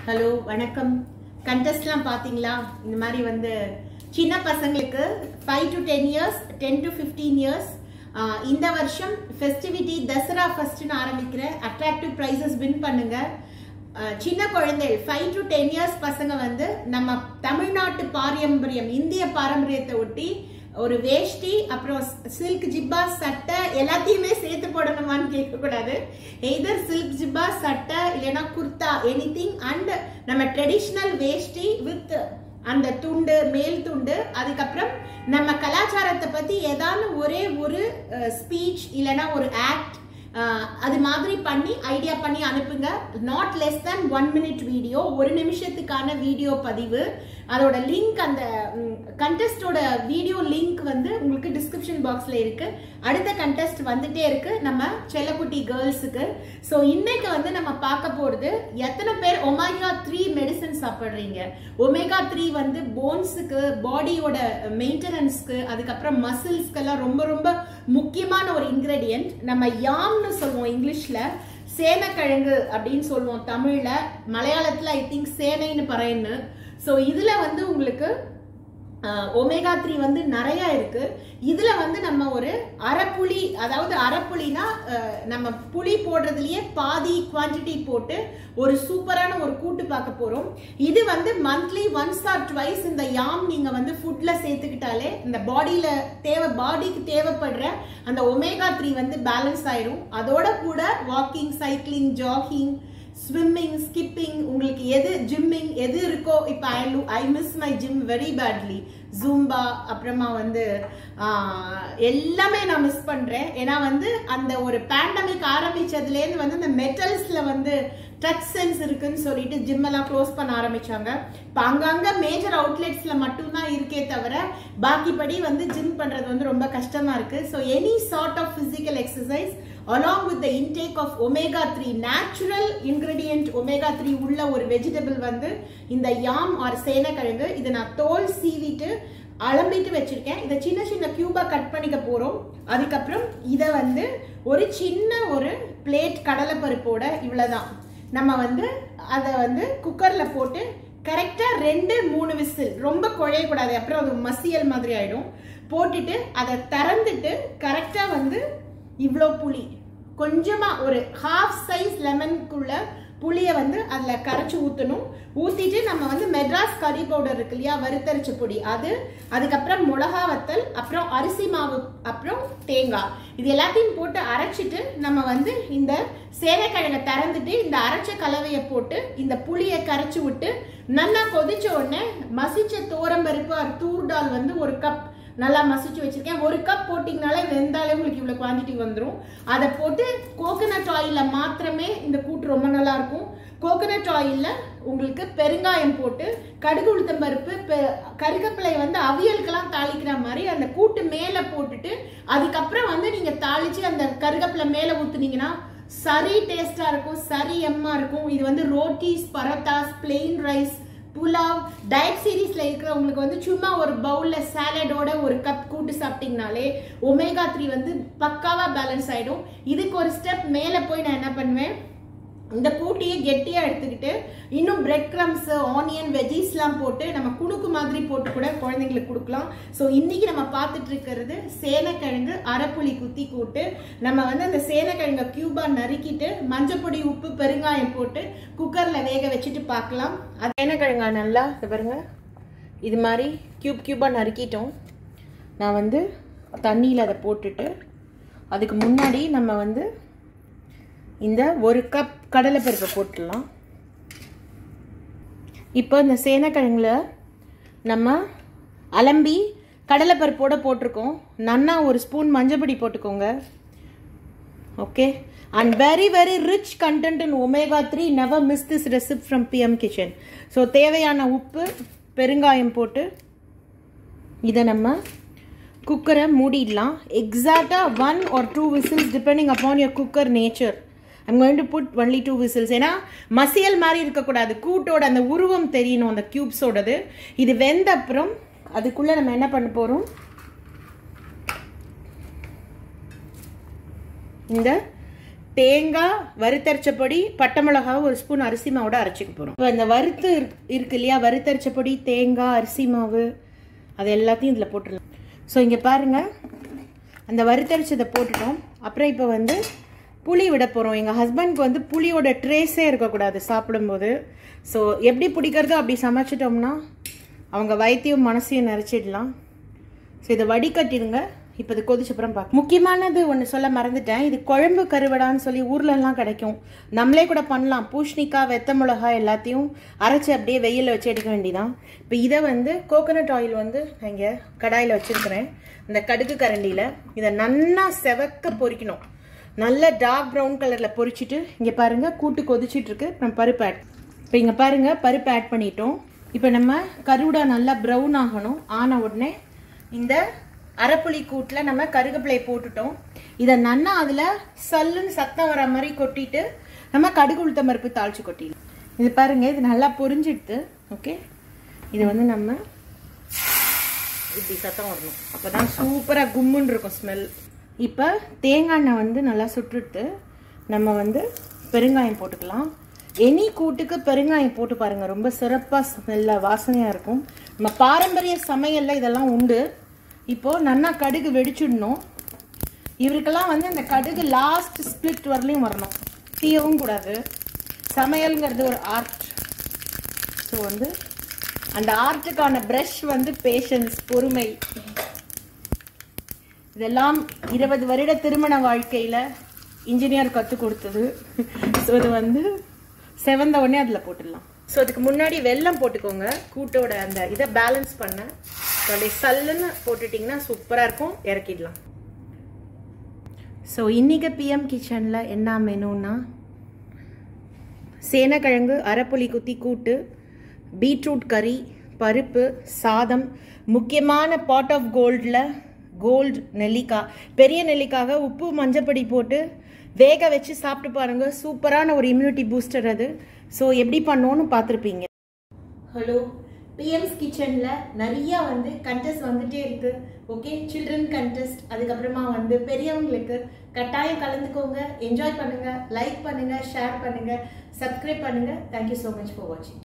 hello வணக்கம் கண்டெஸ்ட்லாம் பார்த்தீங்களா இந்த மாதிரி வந்து சின்ன பசங்களுக்கு five to ten years ten to fifteen years இந்த வருஷம் ஃபெஸ்டிவிட்டி தசரா ஃபர்ஸ்ட்னு ஆரம்பிக்கிற அட்ராக்டிவ் ப்ரைஸஸ் வின் பண்ணுங்க ஆஹ் சின்ன குழந்தைகள் ஃபைவ் டு டென் இயர்ஸ் பசங்க வந்து நம்ம தமிழ்நாட்டு பாரம்பரியம் இந்திய பாரம்பரியத்தை ஒட்டி ஒரு வேஷ்டி அப்புறம் சில்க் ஜிப்பா சட்டை எல்லாத்தையுமே சேர்த்து போடணுமான்னு கேட்கக்கூடாது எய்தர் சில்க் ஜிப்பா சட்டை இல்லைன்னா குர்தா எனி திங் அண்ட் நம்ம ட்ரெடிஷ்னல் வேஷ்டி வித் அந்த துண்டு மேல் துண்டு அதுக்கப்புறம் நம்ம கலாச்சாரத்தை பத்தி ஏதாவது ஒரே ஒரு ஸ்பீச் இல்லைன்னா ஒரு ஆக்ட் அது மாதிரி பண்ணி ஐடியா பண்ணி அனுப்புங்க not less than one minute video ஒரு நிமிஷத்துக்கான வீடியோ பதிவு அதோட லிங்க் அந்த கண்டெஸ்டோட வீடியோ லிங்க் வந்து உங்களுக்கு டிஸ்கிரிப்ஷன் பாக்ஸ்ல இருக்கு அடுத்த கண்டெஸ்ட் வந்துட்டே இருக்கு நம்ம செல்லக்குட்டி கேர்ள்ஸுக்கு ஸோ இன்னைக்கு வந்து நம்ம பார்க்க போறது எத்தனை பேர் ஒமேகா த்ரீ மெடிசன் சாப்பிட்றீங்க ஒமேகா த்ரீ வந்து போன்ஸுக்கு பாடியோட மெயின்டெனன்ஸ்க்கு அதுக்கப்புறம் மசில்ஸ்க்கெல்லாம் ரொம்ப ரொம்ப முக்கியமான ஒரு இன்கிரெடியன்ட் நம்ம யாம்னு சொல்லுவோம் இங்கிலீஷ்ல சேனக்கிழங்கு அப்படின்னு சொல்லுவோம் தமிழ்ல மலையாளத்துல ஐ திங்க் சேனைன்னு பறையன்னு ஸோ இதுல வந்து உங்களுக்கு ஒமேகா த்ரீ வந்து நிறைய இருக்கு இதுல வந்து நம்ம ஒரு அரைப்புளி அதாவது அரைப்புளினா நம்ம புளி போடுறதுலயே பாதி குவான்டிட்டி போட்டு ஒரு சூப்பரான ஒரு கூட்டு பார்க்க போறோம் இது வந்து மந்த்லி ஒன்ஸ் ஆர் ட்வைஸ் இந்த யாம் நீங்க வந்து ஃபுட்ல சேர்த்துக்கிட்டாலே இந்த பாடியில தேவை பாடிக்கு தேவைப்படுற அந்த ஒமேகா த்ரீ வந்து பேலன்ஸ் ஆயிரும் அதோட கூட walking cycling jogging swimming skipping உங்களுக்கு எது ஜிம்மிங் எது இருக்கோ இப்போ I love I miss my gym very badly Zumba அப்புறமா வந்து எல்லாமே நான் மிஸ் பண்ணுறேன் ஏன்னா வந்து அந்த ஒரு பேண்டமிக் ஆரம்பிச்சதுலேருந்து வந்து இந்த மெட்டல்ஸில் வந்து டச் சென்ஸ் இருக்குன்னு சொல்லிட்டு ஜிம் எல்லாம் க்ளோஸ் பண்ண ஆரம்பிச்சாங்க இப்போ அங்கங்க மேஜர் அவுட்லெட்ஸ்ல மட்டும்தான் இருக்கே தவிர பாக்கிப்படி வந்து ஜிம் பண்றது வந்து ரொம்ப கஷ்டமா இருக்கு so any sort of physical exercise along with the intake of omega three natural ingredient omega three உள்ள ஒரு வெஜிடபிள் வந்து இந்த யாம் ஆர் சேனக்கிழங்கு இதை நான் தோல் சீவிட்டு அலம்பிட்டு வச்சிருக்கேன் இதை சின்ன சின்ன கியூபா கட் பண்ணிக்க போறோம் அதுக்கப்புறம் இதை வந்து ஒரு சின்ன ஒரு பிளேட் கடலைப்பருப்போட இவ்வளவுதான் நம்ம வந்து அதை வந்து குக்கரில் போட்டு கரெக்டாக ரெண்டு மூணு விசில் ரொம்ப குழையக்கூடாது அப்புறம் அது மசியல் மாதிரி ஆகிடும் போட்டுட்டு அதை திறந்துட்டு கரெக்டாக வந்து இவ்வளோ புளி கொஞ்சமாக ஒரு ஹாஃப் சைஸ் லெமனுக்குள்ள புளியை வந்து அதில் கரைச்சி ஊற்றணும் ஊற்றிட்டு நம்ம வந்து மெட்ராஸ் கறி பவுடர் இருக்கு இல்லையா வறுத்தரிச்ச பொடி அது அதுக்கப்புறம் மிளகா வத்தல் அப்புறம் அரிசி மாவு அப்புறம் தேங்காய் இது எல்லாத்தையும் போட்டு அரைச்சிட்டு நம்ம வந்து இந்த சேனைக்கிழங்கை திறந்துட்டு இந்த அரைச்ச கலவையை போட்டு இந்த புளியை கரைச்சி விட்டு நல்லா கொதிச்ச உடனே மசிச்ச தோரம்பருப்பு தூர்டால் வந்து ஒரு கப் நல்லா மசிச்சு வச்சிருக்கேன் ஒரு கப் போட்டிங்கனாலே வெந்தாலே உங்களுக்கு இவ்வளோ குவான்டிட்டி வந்துடும் அதை போட்டு கோகனட் ஆயிலில் மாத்திரமே இந்த கூட்டு ரொம்ப நல்லா இருக்கும் கோகனட் ஆயிலில் உங்களுக்கு பெருங்காயம் போட்டு கடுகு உளுத்தம் பருப்பு கருகப்பிள்ளை வந்து அவியலுக்கெல்லாம் தாளிக்கிற மாதிரி அந்த கூட்டு மேலே போட்டுட்டு அதுக்கப்புறம் வந்து நீங்கள் தாளித்து அந்த கருகப்பிள்ளை மேலே ஊற்றுனீங்கன்னா சரி டேஸ்டாக இருக்கும் சரி எம்மா இருக்கும் இது வந்து rotis parottas plain rice pulao diet சீரீஸ்ல இருக்கிறவங்களுக்கு வந்து சும்மா ஒரு பவுல்ல சாலடோட ஒரு கப் கூட்டு சாப்பிட்டீங்கனாலே ஒமேகா த்ரீ வந்து பக்காவா பேலன்ஸ் ஆயிடும் இதுக்கு ஒரு ஸ்டெப் மேல போய் நான் என்ன பண்ணுவேன் இந்த கூட்டியை கெட்டியாக எடுத்துக்கிட்டு இன்னும் பிரெட் க்ரம்ஸ் ஆனியன் வெஜிஸ்லாம் போட்டு நம்ம குணுக்கு மாதிரி போட்டு கூட குழந்தைங்களுக்கு கொடுக்கலாம் ஸோ இன்னைக்கு நம்ம பார்த்துட்டு இருக்கிறது சேனக்கிழங்கு அரைப்புளி குத்தி கூட்டு நம்ம வந்து அந்த சேனக்கிழங்கை கியூபா நறுக்கிட்டு மஞ்சப்பொடி உப்பு பெருங்காயம் போட்டு குக்கரில் வேக வச்சுட்டு பார்க்கலாம் அது சேனக்கிழங்கா நல்லா பாருங்க இது மாதிரி கியூப் கியூபாக நறுக்கிட்டோம் நான் வந்து தண்ணியில் அதை போட்டுட்டு அதுக்கு முன்னாடி நம்ம வந்து இந்த ஒரு கப் கடலைப்பருப்பை போட்டுடலாம் இப்போ இந்த சேனக்கிழங்குல நம்ம அலம்பி கடலைப்பருப்போட போட்டிருக்கோம் நன்னா ஒரு ஸ்பூன் மஞ்சப்பொடி போட்டுக்கோங்க okay and very very rich content in omega three never miss this recipe from PM kitchen so தேவையான உப்பு பெருங்காயம் போட்டு இதை நம்ம குக்கரை மூடிடலாம் எக்ஸாக்டாக one or two whistles depending upon your cooker nature I'm going to put only two whistles ஏன்னா மசியல் மாதிரி இருக்கக்கூடாது கூட்டோட அந்த உருவம் தெரியணும் அந்த க்யூப்ஸோடது இது வெந்த அப்புறம் அதுக்குள்ளே நம்ம என்ன பண்ண போகிறோம் இந்த தேங்காய் வறுத்தரைச்ச பொடி பட்டை மிளகாவை ஒரு ஸ்பூன் அரிசி மாவோட அரைச்சிக்க போகிறோம் இப்போ இந்த வறுத்து இருக்கு- இருக்கு இல்லையா வறுத்தரைச்ச பொடி தேங்காய் அரிசி மாவு அது எல்லாத்தையும் இதில் போட்டுடலாம் ஸோ இங்கே பாருங்க அந்த வறுத்தரைச்சதை போட்டுட்டோம் அப்புறம் இப்போ வந்து புளி விட போகிறோம் எங்கள் ஹஸ்பண்ட்க்கு வந்து புளியோட ட்ரேஸே இருக்கக்கூடாது சாப்பிடும்போது ஸோ எப்படி பிடிக்கிறதோ அப்படி சமைச்சிட்டோம்னா அவங்க வயிற்றையும் மனசையும் நிறச்சிடலாம் ஸோ இதை வடிகட்டிடுங்க இப்போ இது கொதிச்சப்புறம் பார்க்க முக்கியமானது ஒன்று சொல்ல மறந்துட்டேன் இது குழம்பு கருவடான்னு சொல்லி ஊர்ல எல்லாம் கிடைக்கும் நம்மளே கூட பண்ணலாம் பூஷ்ணிக்காய் வெத்த மிளகாய் எல்லாத்தையும் அரைச்சி அப்படியே வெயிலில் வச்சு எடுக்க வேண்டியதான் இப்போ இதை வந்து கோகோனட் ஆயில் வந்து நான் இங்கே கடாயில் வச்சுருக்கிறேன் இந்த கடுகு கரண்டியில் இதை நன்னா செவக்க பொரிக்கணும் நல்ல டார்க் ப்ரௌன் கலரில் பொரிச்சிட்டு இங்கே பாருங்கள் கூட்டு கொதிச்சிட்டு இருக்கு நம்ம பருப்பு ஆட் இப்போ இங்கே பாருங்கள் பருப்பு ஆட் பண்ணிட்டோம் இப்போ நம்ம கருவுடா நல்லா ப்ரௌன் ஆகணும் ஆன உடனே இந்த அரைப்புளி கூட்டில் நம்ம கருகப்பிலை போட்டுட்டோம் இதை நன்னா அதில் சல்லுன்னு சத்தம் வர மாதிரி கொட்டிட்டு நம்ம கடுகு உளுத்தம் பருப்பு தாளிச்சு கொட்டிடலாம் இது பாருங்க இது நல்லா பொரிஞ்சிடுது ஓகே இது வந்து நம்ம இப்படி சத்தம் வரணும் அப்போ தான் சூப்பராக கும்முன்னு இருக்கும் ஸ்மெல் இப்போ தேங்காய் எண்ணெய் வந்து நல்லா சுட்டுட்டு நம்ம வந்து பெருங்காயம் போட்டுக்கலாம் எனி கூட்டுக்கு பெருங்காயம் போட்டு பாருங்க ரொம்ப சிறப்பாக ஸ்மெல்ல வாசனையாக இருக்கும் நம்ம பாரம்பரிய சமையல்ல இதெல்லாம் உண்டு இப்போ நன்னா கடுகு வெடிச்சிடணும் இவருக்கெல்லாம் வந்து இந்த கடுகு லாஸ்ட் ஸ்பிளிட் வரலையும் வரணும் தீயவும் கூடாது சமையல்ங்கிறது ஒரு ஆர்ட் ஸோ வந்து அந்த ஆர்ட்டுக்கான ப்ரஷ் வந்து பேஷன்ஸ் பொறுமை இதெல்லாம் இருபது வருட திருமண வாழ்க்கையில் இன்ஜினியர் கற்றுக் கொடுத்தது ஸோ இது வந்து செவந்த உடனே அதில் போட்டுடலாம் ஸோ அதுக்கு முன்னாடி வெல்லம் போட்டுக்கோங்க கூட்டோட அந்த இதை பேலன்ஸ் பண்ண So, அப்படியே சல்லுன்னு போட்டுட்டிங்கன்னா சூப்பராக இருக்கும் இறக்கிடலாம் ஸோ இன்னைக்கு பிஎம் கிச்சனில் என்ன மெனுன்னா சேனக்கிழங்கு அரைப்புளி குத்தி கூட்டு பீட்ரூட் கறி பருப்பு சாதம் முக்கியமான பாட் ஆஃப் கோல்டில் கோல்டு நெல்லிக்காய் பெரிய நெல்லிக்காக உப்பு மஞ்சப்பொடி போட்டு வேக வச்சு சாப்பிட்டு பாருங்க சூப்பரான ஒரு இம்யூனிட்டி பூஸ்டர் அது ஸோ எப்படி பண்ணோன்னு பார்த்துருப்பீங்க ஹலோ பிஎம்ஸ் கிச்சனில் நிறைய வந்து கண்டெஸ்ட் வந்துட்டே இருக்கு ஓகே சில்ட்ரன் கண்டெஸ்ட் அதுக்கப்புறமா வந்து பெரியவங்களுக்கு கட்டாயம் கலந்துக்கோங்க என்ஜாய் பண்ணுங்க லைக் பண்ணுங்க ஷேர் பண்ணுங்க சப்ஸ்கிரைப் பண்ணுங்க தேங்க்யூ ஸோ மச் ஃபார் வாட்சிங்